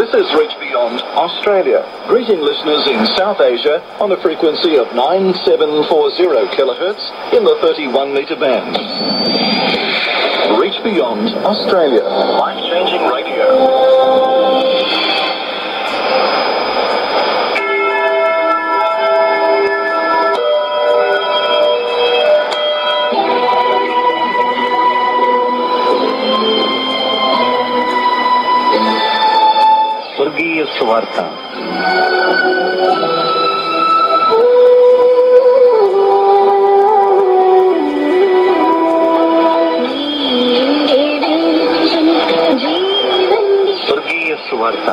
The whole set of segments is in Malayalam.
This is Reach Beyond Australia. Greeting listeners in South Asia on a frequency of 9740 kilohertz in the 31 meter band. Reach Beyond Australia. Life-changing radio. സ്വർഗീയ സുവാർത്ത സ്വർഗീയ സുവാർത്ത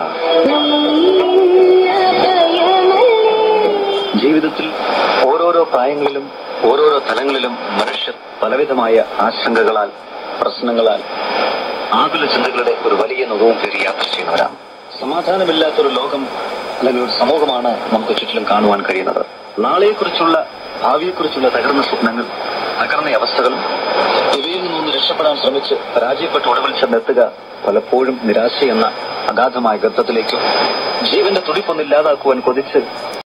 ജീവിതത്തിൽ ഓരോരോ പ്രായങ്ങളിലും ഓരോരോ തലങ്ങളിലും മനുഷ്യർ പലവിധമായ ആശങ്കകളാൽ പ്രശ്നങ്ങളാൽ ആകുല ചിന്തകളുടെ ഒരു വലിയ നുകവും പേര് യാത്ര ചെയ്യുന്നവരാണ് സമാധാനമില്ലാത്തൊരു ലോകം അല്ലെങ്കിൽ ഒരു സമൂഹമാണ് നമുക്ക് ചുറ്റിലും കാണുവാൻ കഴിയുന്നത് നാളെയെക്കുറിച്ചുള്ള ഭാവിയെക്കുറിച്ചുള്ള തകർന്ന സ്വപ്നങ്ങൾ തകർന്ന അവസ്ഥകളും ഇവയിൽ നിന്നൊന്ന് രക്ഷപ്പെടാൻ ശ്രമിച്ച് പരാജയപ്പെട്ട് ഒടുവിൽ ചെന്നെത്തുക പലപ്പോഴും നിരാശ എന്ന അഗാധമായ ഗർത്തത്തിലേക്കും ജീവന്റെ തുടിപ്പൊന്നില്ലാതാക്കുവാൻ കൊതിച്ച്